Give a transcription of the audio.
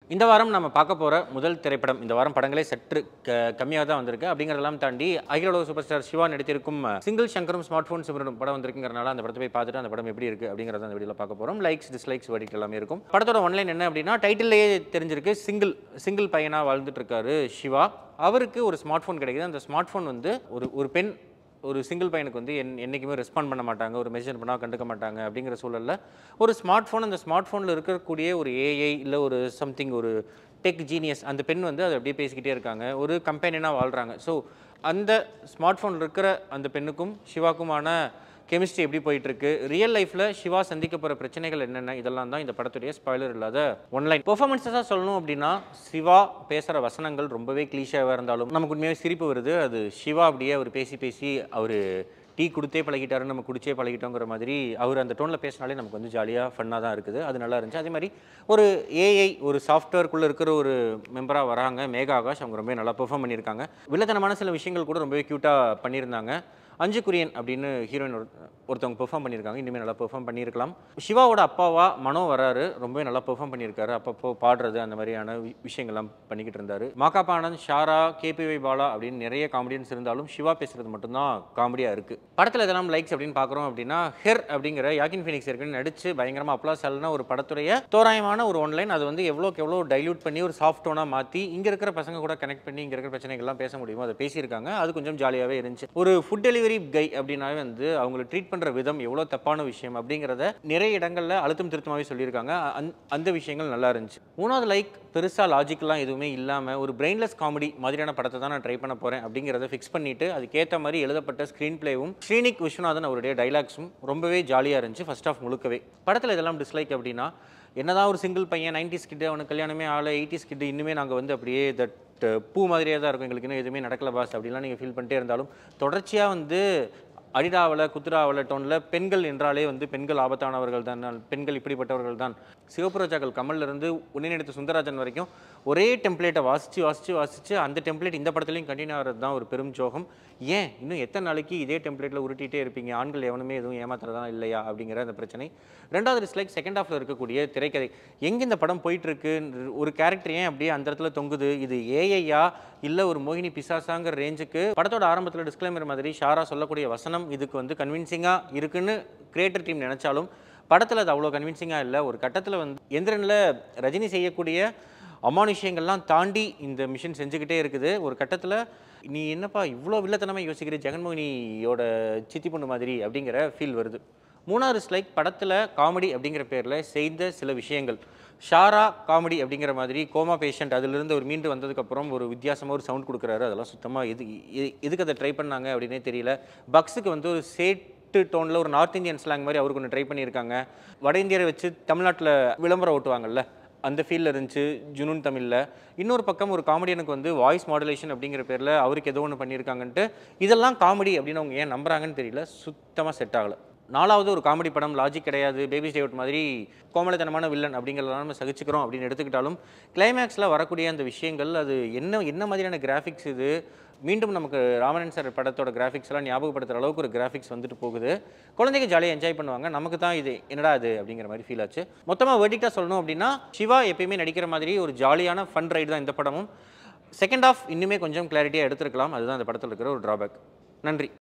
இந்த வாரம் நம்ம பார்க்க போகிற முதல் திரைப்படம் இந்த வாரம் படங்களே சற்று க கம்மியாக தான் வந்திருக்கு அப்படிங்கிறதெல்லாம் தாண்டி அகில உலக சூப்பர் ஸ்டார் சிவா நடித்திருக்கும் சிங்கிள் சங்கரும் ஸ்மார்ட் ஃபோன் சிவரும் படம் வந்திருக்குங்கிறனால அந்த படத்தை போய் பார்த்துட்டு அந்த படம் எப்படி இருக்குது அப்படிங்கிறத அந்த வீடியோவில் பார்க்க போகிறோம் லைக்ஸ் டிஸ்லைக்ஸ் verdict எல்லாமே இருக்கும் படத்தோட ஒன்லைன் என்ன அப்படின்னா டைட்டில்லையே தெரிஞ்சிருக்கு சிங்கிள் சிங்கிள் பையனாக வாழ்ந்துட்டு இருக்காரு சிவா அவருக்கு ஒரு ஸ்மார்ட் ஃபோன் கிடைக்குது அந்த ஸ்மார்ட் ஃபோன் வந்து ஒரு ஒரு பெண் ஒரு சிங்கிள் பையனுக்கு வந்து என் என்றைக்குமே ரெஸ்பாண்ட் பண்ண மாட்டாங்க ஒரு மெசேஜ் பண்ணால் கண்டுக்க மாட்டாங்க அப்படிங்கிற சூழலில் ஒரு ஸ்மார்ட் ஃபோன் அந்த ஸ்மார்ட் ஃபோனில் இருக்கக்கூடிய ஒரு ஏஐ இல்லை ஒரு சம்திங் ஒரு டெக் ஜீனியஸ் அந்த பெண் வந்து அதை அப்படியே பேசிக்கிட்டே இருக்காங்க ஒரு கம்பெனினாக வாழ்கிறாங்க ஸோ அந்த ஸ்மார்ட் ஃபோனில் இருக்கிற அந்த பெண்ணுக்கும் சிவாக்குமான கெமிஸ்ட்ரி எப்படி போயிட்டு இருக்கு ரியல் லைஃப்ல சிவா சந்திக்க போற பிரச்சனைகள் என்னென்ன இதெல்லாம் தான் இந்த படத்துடைய ஸ்பாய்லர் இல்லாத ஒன்லைன் பெர்ஃபார்மன்ஸஸாக சொல்லணும் அப்படின்னா சிவா பேசுகிற வசனங்கள் ரொம்பவே கிளீஷாவாக இருந்தாலும் நமக்கு உண்மையாகவே சிரிப்பு வருது அது சிவா அப்படியே அவர் பேசி பேசி அவர் டீ கொடுத்தே பழகிட்டாரு நம்ம குடிச்சே பழகிட்டோங்கிற மாதிரி அவர் அந்த டோனில் பேசினாலே நமக்கு வந்து ஜாலியாக ஃபன்னாக தான் இருக்குது அது நல்லா இருந்துச்சு அதே மாதிரி ஒரு ஏஐ ஒரு சாஃப்ட்வேர்க்குள்ளே இருக்கிற ஒரு மெம்பராக வராங்க மேகா ஆகாஷ் அவங்க ரொம்ப நல்லா பெர்ஃபார்ம் பண்ணியிருக்காங்க வில்லத்தனமான சில விஷயங்கள் கூட ரொம்பவே க்யூட்டாக பண்ணியிருந்தாங்க அஞ்சு குரியன் அப்படின்னு ஹீரோயின் ஒருத்தவங்க பெர்ஃபார்ம் பண்ணியிருக்காங்க இனிமேல் நல்லா பெர்ஃபார்ம் பண்ணியிருக்கலாம் சிவாவோட அப்பாவா மனோ வராரு ரொம்பவே நல்லா பெர்ஃபார்ம் பண்ணியிருக்காரு அப்பப்போ பாடுறது அந்த மாதிரியான வி- விஷயங்கள்லாம் பண்ணிக்கிட்டு இருந்தாரு மாகாப்பா ஆனந்த் ஷாரா கேபிஒய் பாலா அப்படின்னு நிறைய காமெடியன்ஸ் இருந்தாலும் சிவா பேசுறது மட்டும்தான் காமெடியாக இருக்கு படத்தில் இதெல்லாம் லைக்ஸ் அப்படின்னு பார்க்குறோம் அப்படின்னா ஹெர் அப்படிங்கிற யாக்கின் ஃபீனிக்ஸ் ஏற்கனவே நடிச்சு பயங்கரமாக அப்ளாஸ் ஆலுன ஒரு படத்துடைய தோராயமான ஒரு ஒன்லைன் அது வந்து எவ்வளோக்கு எவ்வளோ டைல்யூட் பண்ணி ஒரு சாஃப்ட் டோனாக மாற்றி இங்கே இருக்கிற பசங்க கூட கனெக்ட் பண்ணி இங்கே இருக்கிற பிரச்சனைகள்லாம் பேச முடியுமோ அதை பேசியிருக்காங்க அது கொஞ்சம் ஜாலியாகவே இருந்துச்சு ஒரு ஃபுட் டெலிவரி கை அப்படின்னாவே வந்து அவங்களை ட்ரீட் பண்ணுற விதம் எவ்வளோ தப்பான விஷயம் அப்படிங்கிறத நிறைய இடங்களில் அழுத்தம் திருத்தமாகவே சொல்லியிருக்காங்க அந்- அந்த விஷயங்கள் நல்லா இருந்துச்சு மூணாவது லைக் பெருசாக லாஜிக்லாம் எதுவுமே இல்லாமல் ஒரு பிரெயின்லெஸ் காமெடி மாதிரியான படத்தை தான் நான் ட்ரை பண்ண போகிறேன் அப்படிங்கிறத ஃபிக்ஸ் பண்ணிட்டு அதுக்கேற்ற மாதிரி எழுதப்பட்ட ஸ்க்ரீன் பிளேவும் ஸ்ரீனிக் விஸ்வநாதன் அவருடைய டைலாக்ஸும் ரொம்பவே ஜாலியாக இருந்துச்சு ஃபர்ஸ்ட் ஆஃப் முழுக்கவே படத்தில் இதெல்லாம் டிஸ்லைக் அப்படின்னா என்னதான் ஒரு சிங்கிள் பையன் 90s கிட்டு அவனுக்கு கல்யாணமே ஆள எயிட்டிஸ் கிட்டு இன்னுமே நாங்கள் வந்து அப்படியே தட் பூ மாதிரியே தான் இருக்கும் எங்களுக்கு இன்னும் எதுவுமே நடக்கல பாஸ் அப்படிலாம் நீங்கள் ஃபீல் பண்ணிட்டே இருந்தாலும் தொடர்ச்சியாக வந்து அடிடாவல குத்துராவல டோனில் பெண்கள் என்றாலே வந்து பெண்கள் ஆபத்தானவர்கள் தான் பெண்கள் இப்படிப்பட்டவர்கள் தான் சிவப்பு ரோஜாக்கள் கமல்ல இருந்து உன்னினெடுத்த சுந்தரராஜன் வரைக்கும் ஒரே டெம்ப்ளேட்டை வாசித்து வாசித்து வாசித்து அந்த டெம்ப்ளேட் இந்த படத்துலையும் கண்டினியூ ஆகிறது தான் ஒரு பெரும் ஜோகம் ஏன் இன்னும் எத்தனை நாளைக்கு இதே டெம்ப்ளேட்டில் உருட்டிகிட்டே இருப்பீங்க ஆண்கள் எவனுமே எதுவும் ஏமாத்துறதா இல்லையா அப்படிங்கிற அந்த பிரச்சனை ரெண்டாவது டிஸ்லைக் செகண்ட் ஹாஃபில் இருக்கக்கூடிய திரைக்கதை எங்கே இந்த படம் போயிட்டு இருக்கு ஒரு கேரக்டர் ஏன் அப்படியே அந்த இடத்துல தொங்குது இது ஏஐயா இல்லை ஒரு மோகினி பிசாசாங்கிற ரேஞ்சுக்கு படத்தோட ஆரம்பத்தில் டிஸ்க்ளைமர் மாதிரி ஷாரா சொல்லக்கூடிய வசனம் இதுக்கு வந்து கன்வின்சிங்காக இருக்குன்னு கிரியேட்டர் டீம் நினச்சாலும் படத்தில் அது அவ்வளோ கன்வின்சிங்காக இல்லை ஒரு கட்டத்தில் வந்து எந்திரனில் ரஜினி செய்யக்கூடிய அமானுஷ்யங்கள்லாம் தாண்டி இந்த மிஷின் செஞ்சுக்கிட்டே இருக்குது ஒரு கட்டத்தில் நீ என்னப்பா இவ்வளோ வில்லத்தனமாக யோசிக்கிற ஜெகன்மோகினியோட சித்தி பொண்ணு மாதிரி அப்படிங்கிற ஃபீல் வருது மூணாவது ஸ்லைக் படத்தில் காமெடி அப்படிங்கிற பேரில் செய்த சில விஷயங்கள் ஷாரா காமெடி அப்படிங்கிற மாதிரி கோமா பேஷண்ட் அதிலிருந்து ஒரு மீண்டு வந்ததுக்கப்புறம் ஒரு வித்தியாசமாக ஒரு சவுண்ட் கொடுக்குறாரு அதெல்லாம் சுத்தமாக எது எ- எதுக்கு அதை ட்ரை பண்ணாங்க அப்படின்னே தெரியல பக்ஸுக்கு வந்து ஒரு சேட்டு டோனில் ஒரு நார்த் இந்தியன் ஸ்லாங் மாதிரி அவருக்கு ஒன்று ட்ரை பண்ணியிருக்காங்க வட இந்தியரை வச்சு தமிழ்நாட்டில் விளம்பரம் ஓட்டுவாங்கல்ல அந்த ஃபீல்டில் இருந்துச்சு ஜுனூன் தமிழில் இன்னொரு பக்கம் ஒரு காமெடியனுக்கு வந்து வாய்ஸ் மாடுலேஷன் அப்படிங்கிற பேரில் அவருக்கு ஏதோ ஒன்று பண்ணியிருக்காங்கன்ட்டு இதெல்லாம் காமெடி அப்படின்னு அவங்க ஏன் நம்புறாங்கன்னு தெரியல சுத்தமாக செட் ஆகலை நாலாவது ஒரு காமெடி படம் லாஜிக் கிடையாது பேபி டேவிட் மாதிரி கோமலத்தனமான வில்லன் அப்படிங்கிறதெல்லாம் நம்ம சகிச்சுக்கிறோம் அப்படின்னு எடுத்துக்கிட்டாலும் கிளைமேக்ஸில் வரக்கூடிய அந்த விஷயங்கள் அது என்ன என்ன மாதிரியான கிராஃபிக்ஸ் இது மீண்டும் நமக்கு ராமனன் சார் படத்தோட கிராஃபிக்ஸ் எல்லாம் ஞாபகப்படுத்துகிற அளவுக்கு ஒரு கிராஃபிக்ஸ் வந்துட்டு போகுது குழந்தைங்க ஜாலியாக என்ஜாய் பண்ணுவாங்க நமக்கு தான் இது என்னடா இது அப்படிங்கிற மாதிரி ஃபீல் ஆச்சு மொத்தமாக வெர்டிக்டாக சொல்லணும் அப்படின்னா சிவா எப்பயுமே நடிக்கிற மாதிரி ஒரு ஜாலியான ஃபன் ரைடு தான் இந்த படமும் செகண்ட் ஆஃப் இன்னுமே கொஞ்சம் கிளாரிட்டியாக எடுத்திருக்கலாம் அதுதான் இந்த படத்தில் இருக்கிற ஒரு டிராபேக் நன்றி